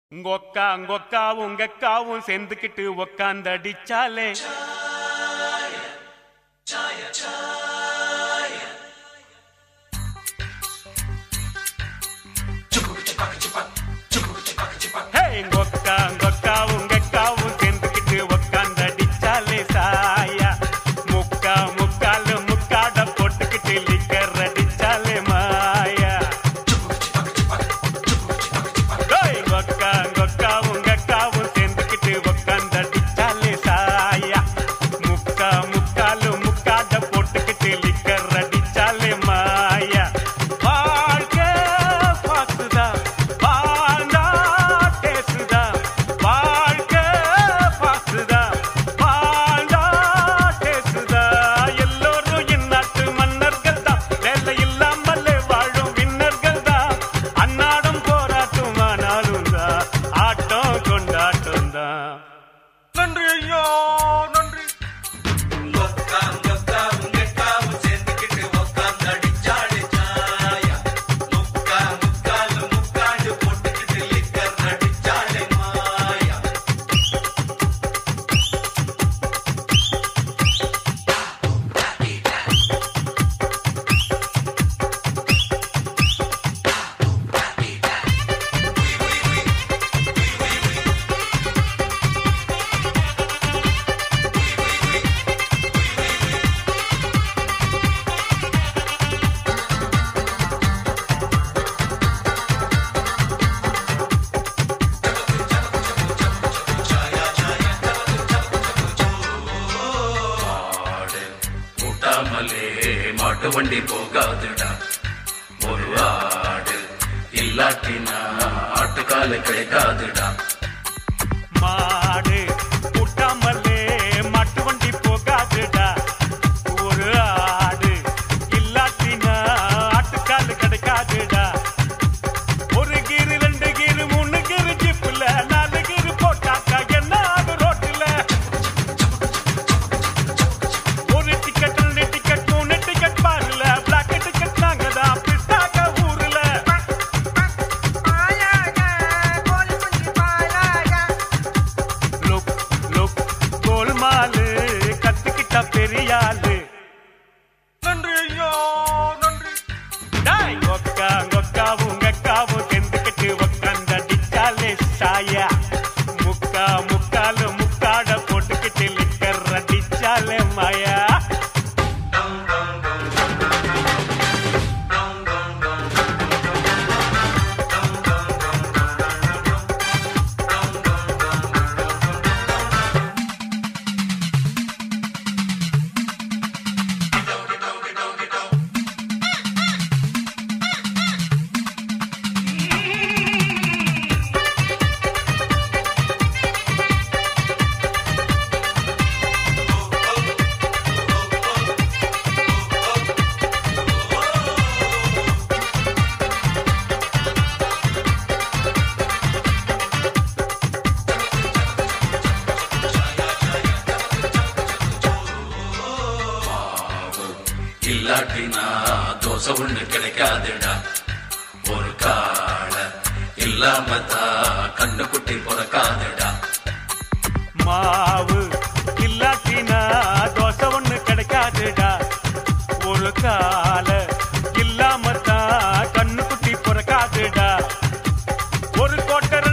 உங்கொக்கா உங்கொக்காவும் உங்கக்காவும் சேர்ந்துக்கிட்டு உக்காந்தடிச்சாலே ஹே, உங்கொக்கா உங்கொக்காவும் உங்கக்காவும் சேர்ந்துக்கிட்டு உக்காந்தடிச்சாலே சாயா முக்கா முக்காலு முக்காட போட்டுக்கிட்டு லிக்கர் அடிச்சாலே மாயா டேய், உங்கொக்கா உங்கொக்காவும் உங்கக்காவும் சேர்ந்துக்கிட்டு உக்காந்தடிச்சாலே சாயா முக்கா முக்காலு முக்காட போட்டுக்கிட்டு லிக்கர் அடிச்சாலே மாயா வாழ்க்கை பாத்துதான் வாழ்ந்தா பேசுதான் வாழ்க்கை பாத்துதான் வாழ்ந்தா பேசுதான் எல்லோரும் இந்நாட்டு மன்னர்கள் தான் வேலை இல்லாமலே வாழும் விண்ணர்கள் தான் அன்னாடம் போராட்டம் ஆனாலும் தான் ஆட்டம் கொண்டாட்டம் தான் நன்றி ஐயா நன்றி ஆடு கூட்டாமலே மாட்டு வண்டி போகாதுடா ஒரு ஆடு இல்லாட்டினா ஆட்டுக்கால கிடைக்காதுடா மாடு கூட்டாமலே மாட்டு வண்டி போகாதுடா ஒரு ஆடு இல்லாட்டினா ஆட்டுக்காலு கிடைக்காதுடா ஒரு கீரு ரெண்டு கீரு மூணு கீரு ஜிப்புல நாலு கீரு போட்டாக்கா என்ன ஆகும் ரோட்டுல ஒரு டிக்கெட் ரெண்டு டிக்கெட் மூணு டிக்கெட் பாருல பிளாக் டிக்கெட் நாங்க தான் பிஸ்டாக்க ஊர்ல லுக் லுக் கோல்மாலு கத்துக்கிட்ட பெரியாளு நன்றி ஐயா நன்றி டாய் ஒக்கா ஒக்காவும் உங்கக்காவும் செந்துக்கிட்டு உக்காந்து அடிச்சாலே சாயா முக்கா முக்காலு முக்காட போட்டுக்கிட்டு லிக்கர் அடிச்சாலே மாயா இல்லாட்டினா தோசை ஒண்ணு கிடைக்காதுடா ஒரு கால இல்லாம தான் கண்ணுக்குட்டி பிறக்காதுடா மாவு இல்லாட்டினா தோசை ஒண்ணு கிடைக்காதுடா ஒரு கால இல்லாம தான் கண்ணுக்குட்டி பிறக்காதுடா ஒரு கோட்டை